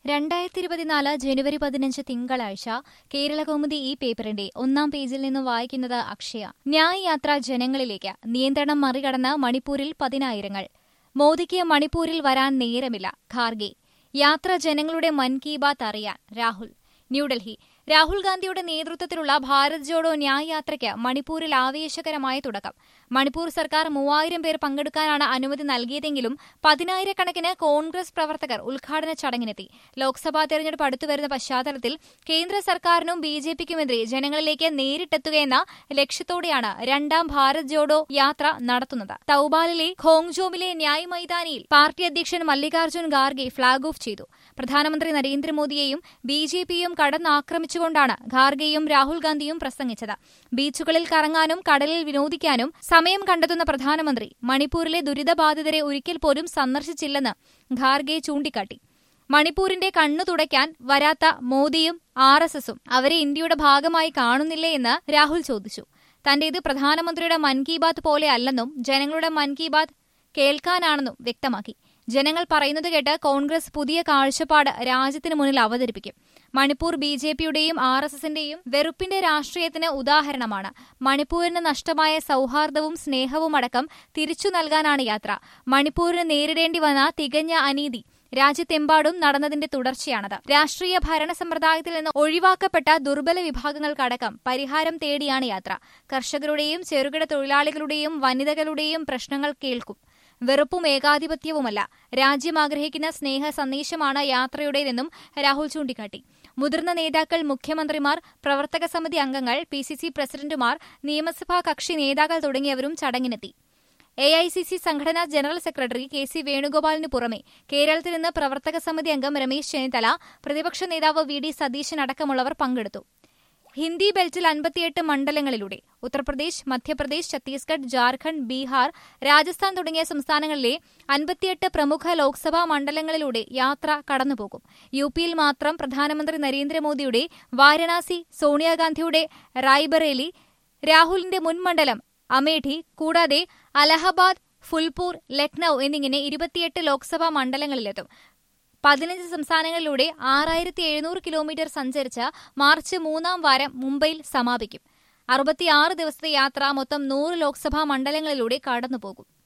രണ്ടായിരത്തി ഇരുപത്തിനാല് ജനുവരി പതിനഞ്ച് തിങ്കളാഴ്ച കേരളകൗമുദി ഈ പേപ്പറിന്റെ ഒന്നാം പേജിൽ നിന്ന് വായിക്കുന്നത് അക്ഷയ ന്യായ് യാത്ര ജനങ്ങളിലേക്ക് നിയന്ത്രണം മറികടന്ന് മണിപ്പൂരിൽ പതിനായിരങ്ങൾ മോദിക്ക് മണിപ്പൂരിൽ വരാൻ നേരമില്ല ഖാർഗെ യാത്ര ജനങ്ങളുടെ മൻ കി ബാത്ത് അറിയാൻ രാഹുൽ ന്യൂഡൽഹി രാഹുൽ ഗാന്ധിയുടെ നേതൃത്വത്തിലുള്ള ഭാരത് ജോഡോ ന്യായ് യാത്രയ്ക്ക് മണിപ്പൂരിൽ ആവേശകരമായ തുടക്കം മണിപ്പൂർ സർക്കാർ മൂവായിരം പേർ പങ്കെടുക്കാനാണ് അനുമതി നൽകിയതെങ്കിലും പതിനായിരക്കണക്കിന് കോൺഗ്രസ് പ്രവർത്തകർ ഉദ്ഘാടന ചടങ്ങിനെത്തി ലോക്സഭാ തെരഞ്ഞെടുപ്പ് അടുത്തുവരുന്ന പശ്ചാത്തലത്തിൽ കേന്ദ്ര സർക്കാരിനും ബി ജെ പിക്കുമെതിരെ ജനങ്ങളിലേക്ക് നേരിട്ടെത്തുകയെന്ന ലക്ഷ്യത്തോടെയാണ് രണ്ടാം ഭാരത് ജോഡോ യാത്ര നടത്തുന്നത് തൌബാലിലെ ഖോങ്ജോമിലെ ന്യായ് മൈതാനിയിൽ പാർട്ടി അധ്യക്ഷൻ മല്ലികാർജ്ജുൻ ഖാർഗെ ഫ്ളാഗ് ഓഫ് ചെയ്തു പ്രധാനമന്ത്രി നരേന്ദ്രമോദിയെയും ബി ജെ പിയും കടന്നാക്രമിച്ചുകൊണ്ടാണ് ഖാർഗെയും രാഹുൽ ഗാന്ധിയും പ്രസംഗിച്ചത് ബീച്ചുകളിൽ കറങ്ങാനും കടലിൽ വിനോദിക്കാനും സമയം കണ്ടെത്തുന്ന പ്രധാനമന്ത്രി മണിപ്പൂരിലെ ദുരിതബാധിതരെ ഒരിക്കൽ പോലും സന്ദർശിച്ചില്ലെന്ന് ഖാർഗെ ചൂണ്ടിക്കാട്ടി മണിപ്പൂരിന്റെ കണ്ണു തുടയ്ക്കാൻ വരാത്ത മോദിയും ആർ എസ് എസും അവരെ ഇന്ത്യയുടെ ഭാഗമായി കാണുന്നില്ലേ എന്ന് രാഹുൽ ചോദിച്ചു തന്റേത് പ്രധാനമന്ത്രിയുടെ മൻ കി ബാത്ത് പോലെ അല്ലെന്നും ജനങ്ങളുടെ മൻ കി ബാത്ത് കേൾക്കാനാണെന്നും വ്യക്തമാക്കി ജനങ്ങൾ പറയുന്നത് കേട്ട് കോൺഗ്രസ് പുതിയ കാഴ്ചപ്പാട് രാജ്യത്തിന് മുന്നിൽ അവതരിപ്പിക്കും മണിപ്പൂർ ബി ജെ പിയുടെയും ആർ എസ് എസിന്റെയും വെറുപ്പിന്റെ രാഷ്ട്രീയത്തിന് ഉദാഹരണമാണ് മണിപ്പൂരിന് നഷ്ടമായ സൌഹാർദ്ദവും സ്നേഹവും അടക്കം തിരിച്ചു നൽകാനാണ് യാത്ര മണിപ്പൂരിന് നേരിടേണ്ടി വന്ന തികഞ്ഞ അനീതി രാജ്യത്തെമ്പാടും നടന്നതിന്റെ തുടർച്ചയാണത് രാഷ്ട്രീയ ഭരണ സമ്പ്രദായത്തിൽ നിന്ന് ഒഴിവാക്കപ്പെട്ട ദുർബല വിഭാഗങ്ങൾക്കടക്കം പരിഹാരം തേടിയാണ് യാത്ര കർഷകരുടെയും ചെറുകിട തൊഴിലാളികളുടെയും വനിതകളുടെയും പ്രശ്നങ്ങൾ കേൾക്കും വെറുപ്പും ഏകാധിപത്യവുമല്ല രാജ്യം ആഗ്രഹിക്കുന്ന സ്നേഹ സന്ദേശമാണ് യാത്രയുടേതെന്നും രാഹുൽ ചൂണ്ടിക്കാട്ടി മുതിർന്ന നേതാക്കൾ മുഖ്യമന്ത്രിമാർ പ്രവർത്തക സമിതി അംഗങ്ങൾ പി സി സി പ്രസിഡന്റുമാർ നിയമസഭാ കക്ഷി നേതാക്കൾ തുടങ്ങിയവരും ചടങ്ങിനെത്തി എ ഐ സി സി സംഘടനാ ജനറൽ സെക്രട്ടറി കെ സി വേണുഗോപാലിന് പുറമെ കേരളത്തിൽ നിന്ന് പ്രവർത്തക സമിതി അംഗം രമേശ് ചെന്നിത്തല പ്രതിപക്ഷ നേതാവ് വി ഡി സതീശൻ അടക്കമുള്ളവർ പങ്കെടുത്തു ഹിന്ദി ബെൽറ്റിൽ അൻപത്തിയെട്ട് മണ്ഡലങ്ങളിലൂടെ ഉത്തർപ്രദേശ് മധ്യപ്രദേശ് ഛത്തീസ്ഗഡ് ജാർഖണ്ഡ് ബീഹാർ രാജസ്ഥാൻ തുടങ്ങിയ സംസ്ഥാനങ്ങളിലെ അൻപത്തിയെട്ട് പ്രമുഖ ലോക്സഭാ മണ്ഡലങ്ങളിലൂടെ യാത്ര കടന്നുപോകും യു പിയിൽ മാത്രം പ്രധാനമന്ത്രി നരേന്ദ്രമോദിയുടെ വാരണാസി സോണിയാഗാന്ധിയുടെ റായ്ബറേലി രാഹുലിന്റെ മുൻ മണ്ഡലം അമേഠി കൂടാതെ അലഹബാദ് ഫുൽപൂർ ലക്നൌ എന്നിങ്ങനെ ഇരുപത്തിയെട്ട് ലോക്സഭാ മണ്ഡലങ്ങളിലെത്തും പതിനഞ്ച് സംസ്ഥാനങ്ങളിലൂടെ ആറായിരത്തി എഴുന്നൂറ് കിലോമീറ്റർ സഞ്ചരിച്ച് മാർച്ച് മൂന്നാം വാരം മുംബൈയിൽ സമാപിക്കും അറുപത്തിയാറ് ദിവസത്തെ യാത്ര മൊത്തം നൂറ് ലോക്സഭാ മണ്ഡലങ്ങളിലൂടെ കടന്നുപോകും